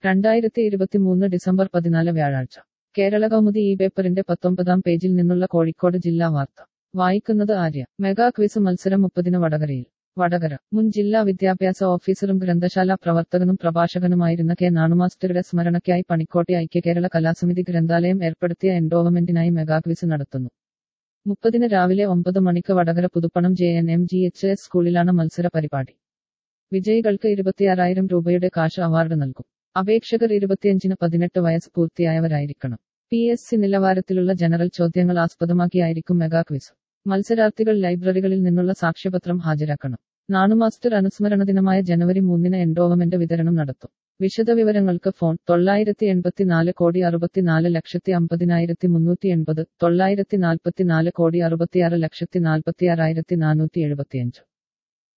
രണ്ടായിരത്തി ഇരുപത്തിമൂന്ന് ഡിസംബർ പതിനാല് വ്യാഴാഴ്ച കേരള കൗമുദി ഈ പേപ്പറിന്റെ പത്തൊമ്പതാം പേജിൽ നിന്നുള്ള കോഴിക്കോട് ജില്ലാ വാർത്ത വായിക്കുന്നത് ആര്യ മെഗാ ക്വിസ് മത്സരം മുപ്പതിന് വടകരയിൽ വടകര മുൻ ജില്ലാ വിദ്യാഭ്യാസ ഓഫീസറും ഗ്രന്ഥശാല പ്രവർത്തകനും പ്രഭാഷകനുമായിരുന്ന കെ നാണുമാസ്റ്ററുടെ സ്മരണയ്ക്കായി പണിക്കോട്ടെ ഐക്യകേരള കലാസമിതി ഗ്രന്ഥാലയം ഏർപ്പെടുത്തിയ എൻഡോവമെന്റിനായി മെഗാ ക്വിസ് നടത്തുന്നു മുപ്പതിന് രാവിലെ ഒമ്പത് മണിക്ക് Vadakara Puthuppanam J N M G H S സ്കൂളിലാണ് മത്സര പരിപാടി വിജയികൾക്ക് ഇരുപത്തിയാറായിരം രൂപയുടെ കാശ് അവാർഡ് നൽകും അപേക്ഷകർ ഇരുപത്തിയഞ്ചിന് പതിനെട്ട് വയസ്സ് പൂർത്തിയായവരായിരിക്കണം പി എസ് സി നിലവാരത്തിലുള്ള ജനറൽ ചോദ്യങ്ങൾ ആസ്പദമാക്കിയായിരിക്കും മെഗാ ക്വിസ് മത്സരാർത്ഥികൾ ലൈബ്രറികളിൽ നിന്നുള്ള സാക്ഷ്യപത്രം ഹാജരാക്കണം നാണുമാസ്റ്റർ അനുസ്മരണ ദിനമായ ജനുവരി മൂന്നിന് എൻഡോവമെന്റ് വിതരണം നടത്തും വിശദവിവരങ്ങൾക്ക് ഫോൺ തൊള്ളായിരത്തി എൺപത്തിനാല് കോടി അറുപത്തിനാല് ലക്ഷത്തി അമ്പതിനായിരത്തി മുന്നൂറ്റി എൺപത് തൊള്ളായിരത്തി നാൽപ്പത്തിനാല് കോടി അറുപത്തിയാറ് ലക്ഷത്തി നാൽപ്പത്തിയാറായിരത്തി നാനൂറ്റി എഴുപത്തിയഞ്ച്